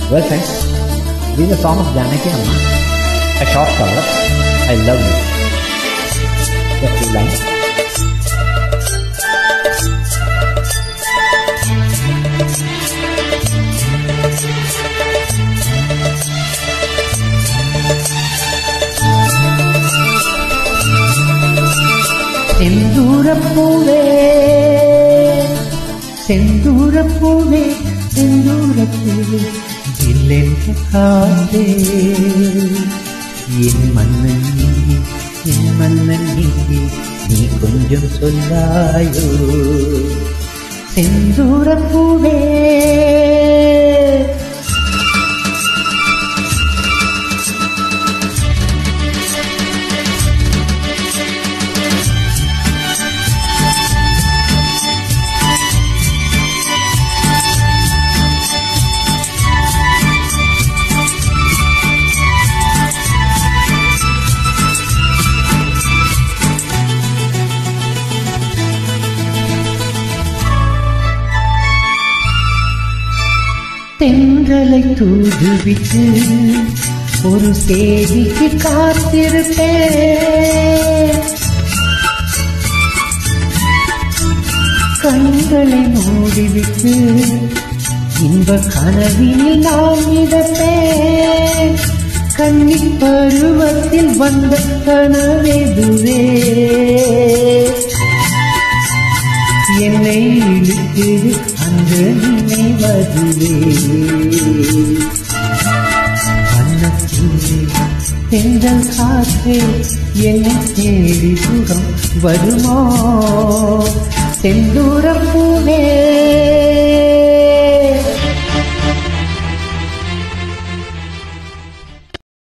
Well, friends, this is a song of Janaki Amma, a short cover. I love you. Just two lines. செந்தூரப்பூவே செந்தூரப்பூவே செந்தூரப்பூவே இல்லென்ற காற்றே என் மன்னன் நீ என் மன்னன் நீ நீ கொஞ்சம் சொல்லாயோ செந்தூரப்பூவே தென்றலை தூதுவிட்டு ஒரு செய்திக்கு காத்திருப்பேன் கண்களை மூடிவிட்டு இன்ப கனவினில் நான் மிதப்பேன் கன்னி பருவத்தில் வந்த கனவெதுவே என்னை இழுத்தது அந்த நினைவதுவே வண்ணத்தூரே தென்றல் காற்றே என்னை தேடி சுகம் வருமோ செந்தூர பூவே